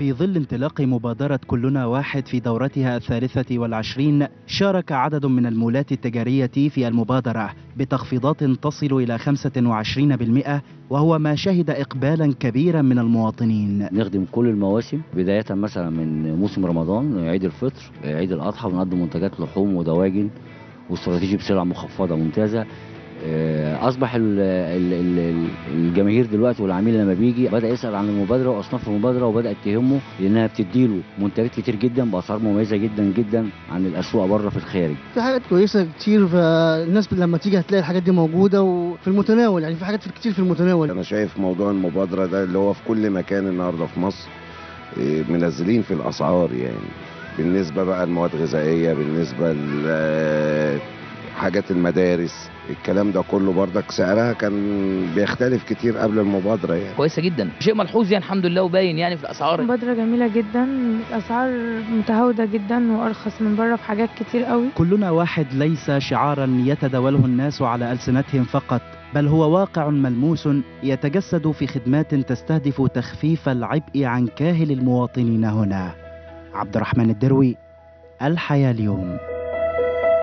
في ظل انطلاق مبادرة كلنا واحد في دورتها الثالثة والعشرين شارك عدد من المولات التجارية في المبادرة بتخفيضات تصل إلى 25% وهو ما شهد إقبالا كبيرا من المواطنين نخدم كل المواسم بداية مثلا من موسم رمضان عيد الفطر عيد الأضحى بنقدم منتجات لحوم ودواجن واستراتيجي بسلع مخفضة ممتازة آه، اصبح ال- ال- ال- الجماهير دلوقتي والعميل لما بيجي بدا يسال عن المبادره واصناف المبادره وبدات تهمه لانها بتديله منتجات كتير جدا باسعار مميزه جدا جدا عن الاسواق بره في الخارج في حاجات كويسه كتير فالناس لما تيجي هتلاقي الحاجات دي موجوده وفي المتناول يعني في حاجات كتير في المتناول انا شايف موضوع المبادره ده اللي هو في كل مكان النهارده في مصر إيه، منزلين في الاسعار يعني بالنسبه بقى لمواد غذائيه بالنسبه لحاجات المدارس الكلام ده كله برضك سعرها كان بيختلف كتير قبل المبادره يعني كويسه جدا شيء ملحوظ يعني الحمد لله وباين يعني في الاسعار مبادرة جميلة جدا الأسعار متهاودة جدا وأرخص من بره في حاجات كتير قوي كلنا واحد ليس شعارا يتداوله الناس على ألسنتهم فقط بل هو واقع ملموس يتجسد في خدمات تستهدف تخفيف العبء عن كاهل المواطنين هنا عبد الرحمن الدروي الحياة اليوم